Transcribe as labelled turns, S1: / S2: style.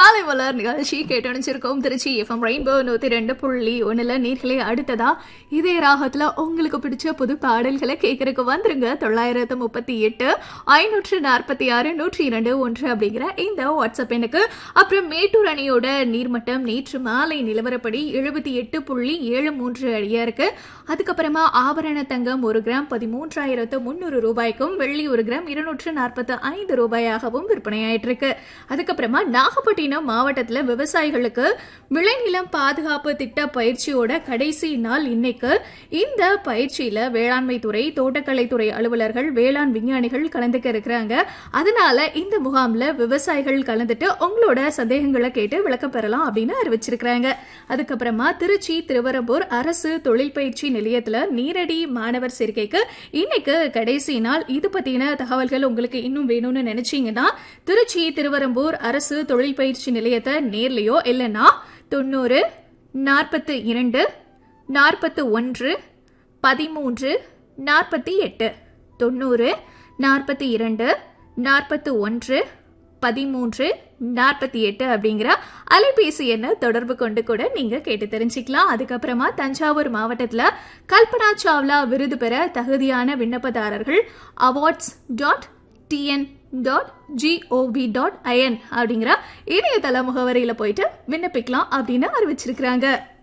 S1: காலை மலர் நிகழ்ச்சி கேட்டணிச்சிருக்கோம் Trichy FM rainbow நூத்தி ரெண்டு புள்ளி ஒண்ணுல நீர்களே அடுத்ததா இதே ராகத்துல உங்களுக்கு பிடிச்ச புது பாடல்களை கேட்கறதுக்கு வந்துருங்க தொள்ளாயிரத்து முப்பத்தி எட்டு ஐநூற்று நாற்பத்தி ஆறு நூற்றி இரண்டு ஒன்று அப்படிங்கிற இந்த வாட்ஸ்அப் எண்ணுக்கு அப்புறம் மேட்டூர் அணையோட நீர்மட்டம் நேற்று மாலை நிலவரப்படி எழுபத்தி எட்டு புள்ளி ஏழு மூன்று அடியா இருக்கு அதுக்கப்புறமா ஆபரண தங்கம் ஒரு கிராம் பதிமூன்றாயிரத்து முந்நூறு ரூபாய்க்கும் வெள்ளி ஒரு கிராம் இருநூற்று நாற்பத்தி ஐந்து ரூபாயாகவும் விற்பனையாயிட்டு இருக்கு அதுக்கப்புறமா நாகப்பட்டினம் மாவட்டத்துல விவசாயிகளுக்கு விளைநிலம் பாதுகாப்பு திட்ட பயிற்சியோட கடைசி நாள் இன்னைக்கு இந்த பயிற்சியில வேளாண்மை துறை தோட்டக்கலை துறை அலுவலர்கள் வேளாண் விஞ்ஞானிகள் கலந்துக்க இருக்கிறாங்க அதனால இந்த முகாம்ல விவசாயிகள் கலந்துட்டு உங்களோட சந்தேகங்களை கேட்டு விளக்கம் பெறலாம் அப்படின்னு அறிவிச்சிருக்கிறாங்க அதுக்கப்புறமா திருச்சி திருவரம்பூர் அரசு தொழில் பயிற்சி நிலையத்துல நேரடி மாணவர் சேர்க்கைக்கு இன்னைக்கு கடைசி நாள் இது பத்தின தகவல்கள் உங்களுக்கு இன்னும் வேணும்னு நினைச்சீங்கன்னா திருச்சி திருவரம்பூர் அரசு தொழில் பயிற்சி நிலையத்தை நேர்லயோ இல்லைன்னா தொண்ணூறு நாற்பத்து இரண்டு நாற்பத்து ஒன்று பதிமூன்று நாற்பத்தி எட்டு தொண்ணூறு நாற்பத்தி இரண்டு நாற்பத்து ஒன்று பதிமூன்று நாற்பத்தி எட்டு அப்படிங்கிற அலைபேசி எண்ணை தொடர்பு கொண்டு கூட நீங்க கேட்டு தெரிஞ்சுக்கலாம் அதுக்கப்புறமா தஞ்சாவூர் மாவட்டத்துல கல்பனா சாவ்லா விருது பெற தகுதியான விண்ணப்பதாரர்கள் awards dot TN dot GOV dot IN அப்படிங்கிற இணையதள முகவரியில போயிட்டு விண்ணப்பிக்கலாம் அப்படின்னு அறிவிச்சிருக்கிறாங்க